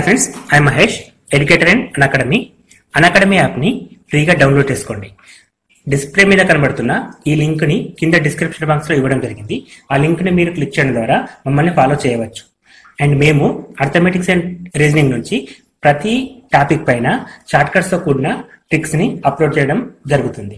friends I Mahesh educator and academy academy యాప్ని ఫ్రీగా download చేసుకోండి డిస్ప్లే మీద కనబడుతున్న ఈ లింక్ ని కింద డిస్క్రిప్షన్ బాక్స్ లో ఇవ్వడం జరిగింది ఆ లింక్ ని మీరు క్లిక్ చేయడం ద్వారా మమ్మల్ని ఫాలో చేయవచ్చు అండ్ మేము అర్థమెటిక్స్ అండ్ రీజనింగ్ నుంచి ప్రతి టాపిక్ పైన షార్ట్ కట్స్ తో కూడిన ట్రిక్స్ ని అప్లోడ్ చేయడం జరుగుతుంది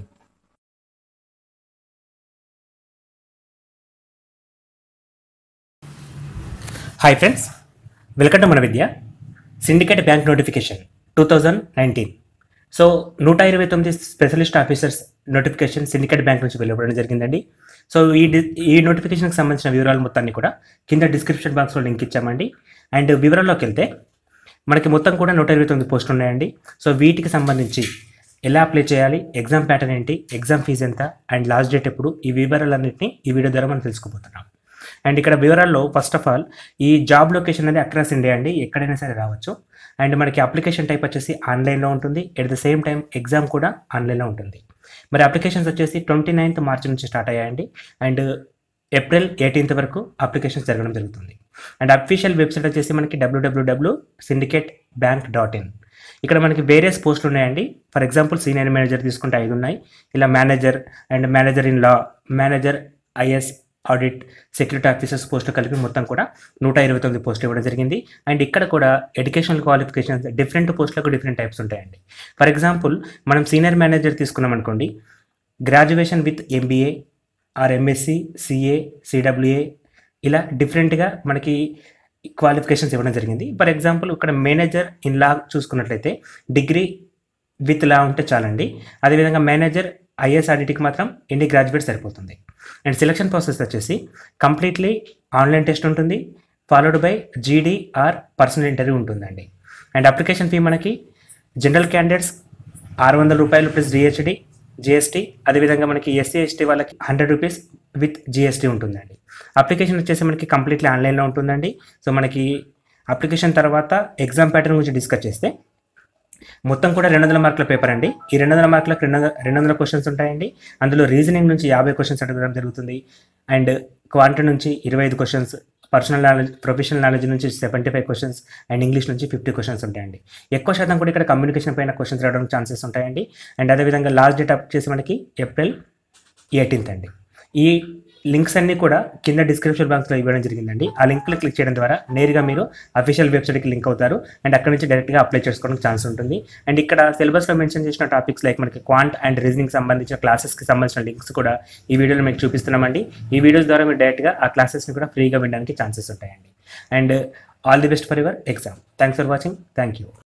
హాయ్ ఫ్రెండ్స్ వెల్కమ్ టు మన విద్య Syndicate Bank notification two thousand nineteen so నూట ఇరవై తొమ్మిది specialist officers notification Syndicate Bank నుంచి వెలువడడం జరిగిందండి సో ఈ డి- ఈ నోటిఫికేషన్కి సంబంధించిన వివరాలు మొత్తాన్ని కూడా కింద డిస్క్రిప్షన్ బాక్స్లో లింక్ ఇచ్చామండి అండ్ వివరాల్లోకి వెళ్తే మనకి మొత్తం కూడా నూట ఇరవై తొమ్మిది పోస్టులు ఉన్నాయండి సో వీటికి సంబంధించి ఎలా అప్లై చేయాలి ఎగ్జామ్ ప్యాటర్న్ ఏంటి ఎగ్జామ్ ఫీజు ఎంత అండ్ లాస్ట్ డేట్ ఎప్పుడు ఈ వివరాలన్నింటినీ ఈ వీడియో ద్వారా మనం తెలుసుకోబోతున్నాం అండ్ ఇక్కడ వివరాల్లో ఫస్ట్ ఆఫ్ ఆల్ ఈ జాబ్ లొకేషన్ అనేది అక్రాస్ ఇండియా అండి ఎక్కడైనా సరే రావచ్చు అండ్ మనకి అప్లికేషన్ టైప్ వచ్చేసి ఆన్లైన్లో ఉంటుంది at the same time exam కూడా ఆన్లైన్లో ఉంటుంది మరి అప్లికేషన్స్ వచ్చేసి ట్వంటీ నైన్త్ మార్చి నుంచి స్టార్ట్ అయ్యాయండి అండ్ ఏప్రిల్ ఎయిటీన్త్ వరకు అప్లికేషన్స్ జరగడం జరుగుతుంది అండ్ అఫీషియల్ వెబ్సైట్ వచ్చేసి మనకి డబ్ల్యూడబ్ల్యూడబ్ల్యూ సిండికేట్ బ్యాంక్ డాట్ ఇన్ ఇక్కడ మనకి వేరియస్ పోస్టులు ఉన్నాయండి ఫర్ ఎగ్జాంపుల్ సీనియర్ మేనేజర్ తీసుకుంటే ఐదు ఉన్నాయి ఇలా manager and manager in law manager IS audit security officers పోస్టులు కలిపి మొత్తం కూడా నూట ఇరవై తొమ్మిది పోస్టులు ఇవ్వడం జరిగింది అండ్ ఇక్కడ కూడా ఎడ్యుకేషనల్ క్వాలిఫికేషన్స్ డిఫరెంట్ పోస్టులకు డిఫరెంట్ టైప్స్ ఉంటాయండి ఫర్ ఎగ్జాంపుల్ మనం సీనియర్ మేనేజర్ తీసుకున్నాం అనుకోండి graduation with MBA or MSc CA CWA ఇలా డిఫరెంట్గా మనకి క్వాలిఫికేషన్స్ ఇవ్వడం జరిగింది ఫర్ ఎగ్జాంపుల్ ఇక్కడ మేనేజర్ ఇన్ లా చూసుకున్నట్లయితే డిగ్రీ విత్ లా ఉంటే చాలండి అదేవిధంగా మేనేజర్ ఐఎస్ ఆడిట్కి మాత్రం ఎన్ని గ్రాడ్యుయేట్ సరిపోతుంది అండ్ సెలక్షన్ ప్రాసెస్ వచ్చేసి కంప్లీట్లీ ఆన్లైన్ టెస్ట్ ఉంటుంది followed by GD or personal interview ఉంటుందండి అండ్ అప్లికేషన్ ఫీ మనకి జనరల్ క్యాండిడేట్స్ ఆరు వందల రూపాయలు ప్లస్ జిహెచ్డి జిఎస్టీ అదేవిధంగా మనకి ఎస్సీ ఎస్టీ వాళ్ళకి హండ్రెడ్ రూపీస్ విత్ జిఎస్టీ ఉంటుందండి అప్లికేషన్ వచ్చేసి మనకి కంప్లీట్లీ ఆన్లైన్లో ఉంటుందండి సో మనకి అప్లికేషన్ తర్వాత ఎగ్జామ్ ప్యాటర్న్ గురించి డిస్కస్ చేస్తే మొత్తం కూడా రెండు వందల మార్కుల పేపర్ అండి ఈ రెండు వందల మార్కులకు రెండు వందల రెండు వందల క్వశ్చన్స్ ఉంటాయండి అందులో రీజనింగ్ నుంచి యాభై క్వశ్చన్స్ అడగడం జరుగుతుంది అండ్ క్వాంటి నుంచి ఇరవై ఐదు questions personal knowledge professional knowledge నుంచి seventy five questions and English నుంచి ఫిఫ్టీ క్వశ్చన్స్ ఉంటాయండి ఎక్కువ శాతం కూడా ఇక్కడ కమ్యూనికేషన్ పైన క్వశ్చన్స్ రావడానికి ఛాన్సెస్ ఉంటాయండి అండ్ అదేవిధంగా లాస్ట్ డేట్ వచ్చేసి మనకి ఏప్రిల్ ఎయిటీన్త్ అండి ఈ లింక్స్ అన్ని కూడా కింద డిస్క్రిప్షన్ బాక్స్లో ఇవ్వడం జరిగిందండి ఆ లింక్లు క్లిక్ చేయడం ద్వారా నేరుగా మీరు అఫీషియల్ వెబ్సైట్కి లింక్ అవుతారు అండ్ అక్కడ నుంచి డైరెక్ట్గా అప్లై చేసుకోవడానికి ఛాన్స్ ఉంటుంది అండ్ ఇక్కడ సిలబస్లో మెన్షన్ చేసిన టాపిక్స్ లైక్ మనకి క్వాంట్ అండ్ రీజనింగ్ సంబంధించిన క్లాసెస్కి సంబంధించిన లింక్స్ కూడా ఈ వీడియోలో మీకు చూపిస్తున్నామండి ఈ వీడియోస్ ద్వారా మీరు డైరెక్ట్గా ఆ క్లాసెస్ని కూడా ఫ్రీగా వినడానికి ఛాన్సెస్ ఉంటాయండి and all the best for your exam thanks for watching thank you